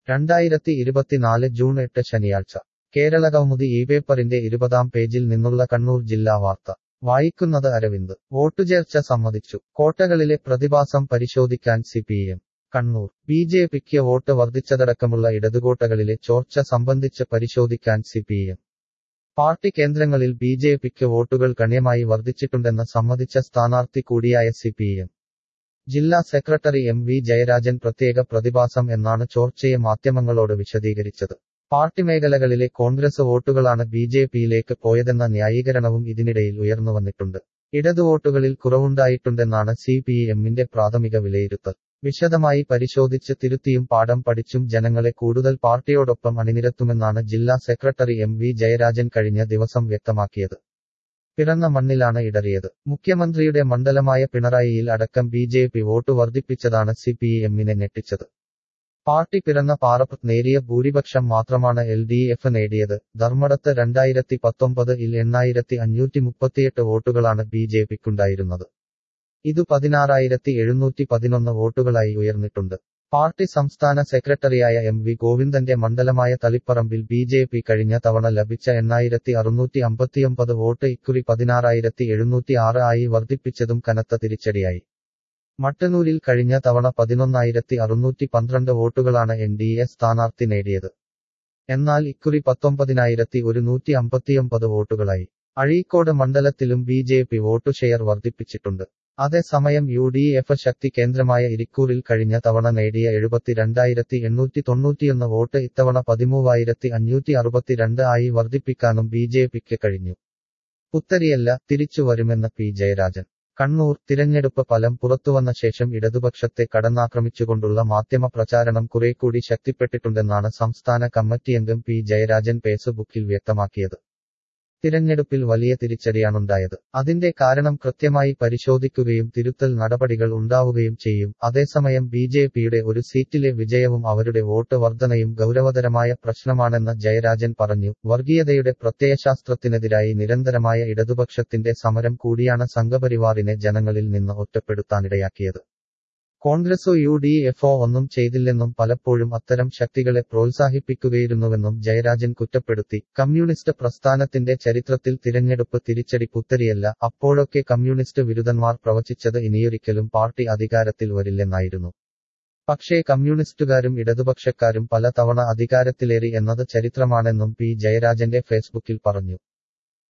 രണ്ടായിരത്തി ഇരുപത്തിനാല് ജൂൺ എട്ട് ശനിയാഴ്ച കേരളകൗമുദി ഈ പേപ്പറിന്റെ ഇരുപതാം പേജിൽ നിന്നുള്ള കണ്ണൂർ ജില്ലാ വാർത്ത വായിക്കുന്നത് അരവിന്ദ് വോട്ടുചേർച്ച സമ്മതിച്ചു കോട്ടകളിലെ പ്രതിഭാസം പരിശോധിക്കാൻ സിപിഎം കണ്ണൂർ ബി ജെ പിക്ക് വോട്ട് വർദ്ധിച്ചതടക്കമുള്ള ഇടതുകോട്ടകളിലെ ചോർച്ച സംബന്ധിച്ച് പരിശോധിക്കാൻ സിപിഎം പാർട്ടി കേന്ദ്രങ്ങളിൽ ബി ജെ പിക്ക് വോട്ടുകൾ ഗണ്യമായി വർദ്ധിച്ചിട്ടുണ്ടെന്ന് സമ്മതിച്ച സ്ഥാനാർത്ഥി കൂടിയായ സിപിഎം ജില്ലാ സെക്രട്ടറി എം വി ജയരാജൻ പ്രത്യേക പ്രതിഭാസം എന്നാണ് ചോർച്ചയെ മാധ്യമങ്ങളോട് വിശദീകരിച്ചത് പാർട്ടി മേഖലകളിലെ കോൺഗ്രസ് വോട്ടുകളാണ് ബി ജെ പിയിലേക്ക് പോയതെന്ന ന്യായീകരണവും ഇതിനിടയിൽ ഉയർന്നുവന്നിട്ടുണ്ട് ഇടതു വോട്ടുകളിൽ കുറവുണ്ടായിട്ടുണ്ടെന്നാണ് സി പി എമ്മിന്റെ പ്രാഥമിക വിലയിരുത്തൽ വിശദമായി പരിശോധിച്ച് തിരുത്തിയും പാഠം പഠിച്ചും ജനങ്ങളെ കൂടുതൽ പാർട്ടിയോടൊപ്പം അണിനിരത്തുമെന്നാണ് ജില്ലാ സെക്രട്ടറി എം വി ജയരാജൻ കഴിഞ്ഞ ദിവസം വ്യക്തമാക്കിയത് പിറന്ന മണ്ണിലാണ് ഇടറിയത് മുഖ്യമന്ത്രിയുടെ മണ്ഡലമായ പിണറായിയിൽ അടക്കം ബി ജെ പി വോട്ട് വർദ്ധിപ്പിച്ചതാണ് സി പി എമ്മിനെ ഞെട്ടിച്ചത് പാർട്ടി പിറന്ന പാറപ്പത്ത് നേരിയ ഭൂരിപക്ഷം മാത്രമാണ് എൽ ഡി എഫ് നേടിയത് ധർമ്മടത്ത് രണ്ടായിരത്തി പത്തൊമ്പത് ഇൽ എണ്ണായിരത്തി അഞ്ഞൂറ്റി മുപ്പത്തിയെട്ട് വോട്ടുകളാണ് ബി ജെ പിക്കുണ്ടായിരുന്നത് ഇത് പതിനാറായിരത്തി എഴുന്നൂറ്റി പതിനൊന്ന് വോട്ടുകളായി ഉയർന്നിട്ടുണ്ട് പാർട്ടി സംസ്ഥാന സെക്രട്ടറിയായ എം വി ഗോവിന്ദന്റെ മണ്ഡലമായ തളിപ്പറമ്പിൽ ബി ജെ പി കഴിഞ്ഞ തവണ ലഭിച്ച എണ്ണായിരത്തി അറുന്നൂറ്റി അമ്പത്തിയൊമ്പത് വോട്ട് ഇക്കുറി പതിനാറായിരത്തി എഴുന്നൂറ്റി ആറ് ആയി വർദ്ധിപ്പിച്ചതും കനത്ത തിരിച്ചടിയായി മട്ടന്നൂരിൽ കഴിഞ്ഞ തവണ പതിനൊന്നായിരത്തി അറുന്നൂറ്റി പന്ത്രണ്ട് വോട്ടുകളാണ് എൻ ഡി എ സ്ഥാനാർത്ഥി നേടിയത് എന്നാൽ ഇക്കുറി പത്തൊമ്പതിനായിരത്തി ഒരുന്നൂറ്റി അമ്പത്തിയൊമ്പത് വോട്ടുകളായി അഴീക്കോട് മണ്ഡലത്തിലും B J P vote share വർദ്ധിപ്പിച്ചിട്ടുണ്ട് അതേസമയം യു ഡി എഫ് ശക്തി കേന്ദ്രമായ ഇരിക്കൂറിൽ കഴിഞ്ഞ തവണ നേടിയ എഴുപത്തിരണ്ടായിരത്തി എണ്ണൂറ്റി തൊണ്ണൂറ്റിയൊന്ന് വോട്ട് ഇത്തവണ പതിമൂവായിരത്തി അഞ്ഞൂറ്റി അറുപത്തിരണ്ട് ആയി വർദ്ധിപ്പിക്കാനും ബി ജെ പിക്ക് കഴിഞ്ഞു പുത്തരിയല്ല തിരിച്ചു വരുമെന്ന് പി ജയരാജൻ കണ്ണൂർ തിരഞ്ഞെടുപ്പ് ഫലം പുറത്തുവന്ന ശേഷം ഇടതുപക്ഷത്തെ കടന്നാക്രമിച്ചുകൊണ്ടുള്ള മാധ്യമ പ്രചാരണം കുറേക്കൂടി ശക്തിപ്പെട്ടിട്ടുണ്ടെന്നാണ് സംസ്ഥാന കമ്മിറ്റിയംഗം പി ജയരാജൻ ഫേസ്ബുക്കിൽ വ്യക്തമാക്കിയത് തിരഞ്ഞെടുപ്പിൽ വലിയ തിരിച്ചടിയാണുണ്ടായത് അതിന്റെ കാരണം കൃത്യമായി പരിശോധിക്കുകയും തിരുത്തൽ നടപടികൾ ഉണ്ടാവുകയും ചെയ്യും അതേസമയം ബി ജെ പിയുടെ ഒരു സീറ്റിലെ വിജയവും അവരുടെ വോട്ട് വർധനയും ഗൗരവതരമായ പ്രശ്നമാണെന്ന് ജയരാജൻ പറഞ്ഞു വർഗീയതയുടെ പ്രത്യയശാസ്ത്രത്തിനെതിരായി നിരന്തരമായ ഇടതുപക്ഷത്തിന്റെ സമരം കൂടിയാണ് സംഘപരിവാറിനെ ജനങ്ങളിൽ നിന്ന് ഒറ്റപ്പെടുത്താനിടയാക്കിയത് കോൺഗ്രസോ യു ഡി എഫോ ഒന്നും ചെയ്തില്ലെന്നും പലപ്പോഴും അത്തരം ശക്തികളെ പ്രോത്സാഹിപ്പിക്കുകയായിരുന്നുവെന്നും ജയരാജൻ കുറ്റപ്പെടുത്തി കമ്മ്യൂണിസ്റ്റ് പ്രസ്ഥാനത്തിന്റെ ചരിത്രത്തിൽ തിരഞ്ഞെടുപ്പ് തിരിച്ചടി പുത്തരിയല്ല അപ്പോഴൊക്കെ കമ്മ്യൂണിസ്റ്റ് വിരുദ്ധന്മാർ പ്രവചിച്ചത് ഇനിയൊരിക്കലും പാർട്ടി അധികാരത്തിൽ വരില്ലെന്നായിരുന്നു പക്ഷേ കമ്മ്യൂണിസ്റ്റുകാരും ഇടതുപക്ഷക്കാരും പല തവണ അധികാരത്തിലേറി എന്നത് ചരിത്രമാണെന്നും പി ജയരാജന്റെ ഫേസ്ബുക്കിൽ പറഞ്ഞു